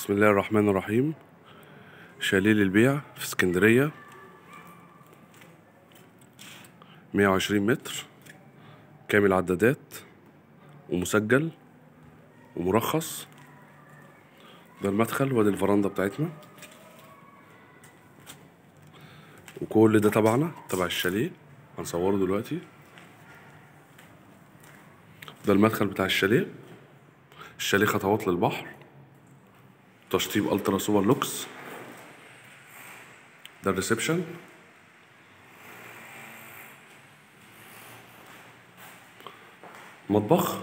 بسم الله الرحمن الرحيم شاليه للبيع في اسكندرية مية وعشرين متر كامل عدادات ومسجل ومرخص ده المدخل وادي الفرندا بتاعتنا وكل ده تبعنا تبع الشاليه هنصوره دلوقتي ده المدخل بتاع الشاليه الشاليه خطوات للبحر تشطيب الترا سوبر لوكس ده الريسبشن مطبخ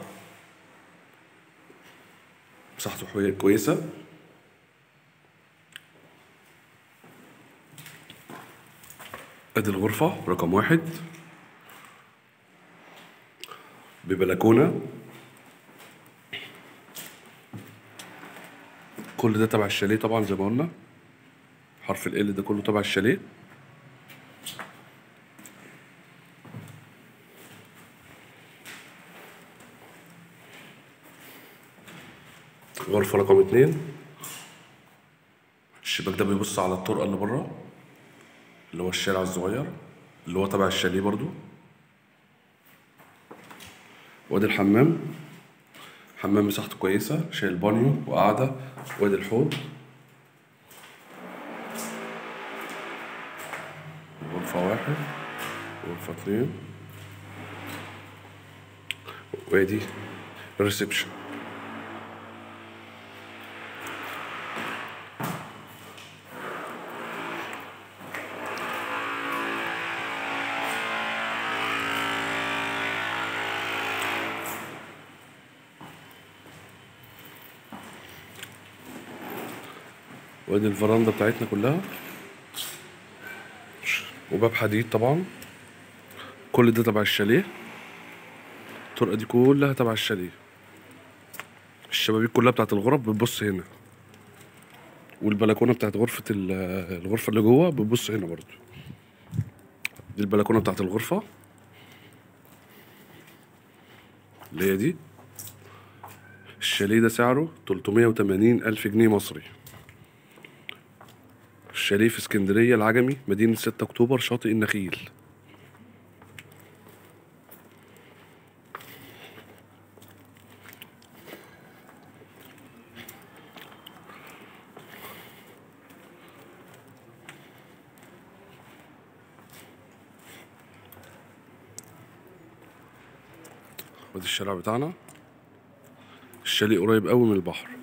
مساحته حوي- كويسة ادي الغرفة رقم واحد ببلكونة كل ده تبع الشاليه طبعا زي ما قلنا حرف ال ده كله تبع الشاليه غرفة رقم اتنين الشباك ده بيبص على الطرقة اللي بره اللي هو الشارع الصغير اللي هو تبع الشاليه برضو وادي الحمام حمام مساحته كويسة شايل بانيو وقعدة وادي الحوض غرفة واحد غرفة اتنين وادي الريسبشن وادي الفرندا بتاعتنا كلها وباب حديد طبعا كل ده تبع الشاليه الطرقة دي كلها تبع الشاليه الشبابيك كلها بتاعت الغرف بتبص هنا والبلكونة بتاعت غرفة ال- الغرفة اللي جوه بتبص هنا برضو دي البلكونة بتاعت الغرفة اللي هي دي الشاليه ده سعره 380 ألف جنيه مصري الشاليه في اسكندرية العجمي مدينة 6 أكتوبر شاطئ النخيل وادي الشارع بتاعنا الشاليه قريب قوي من البحر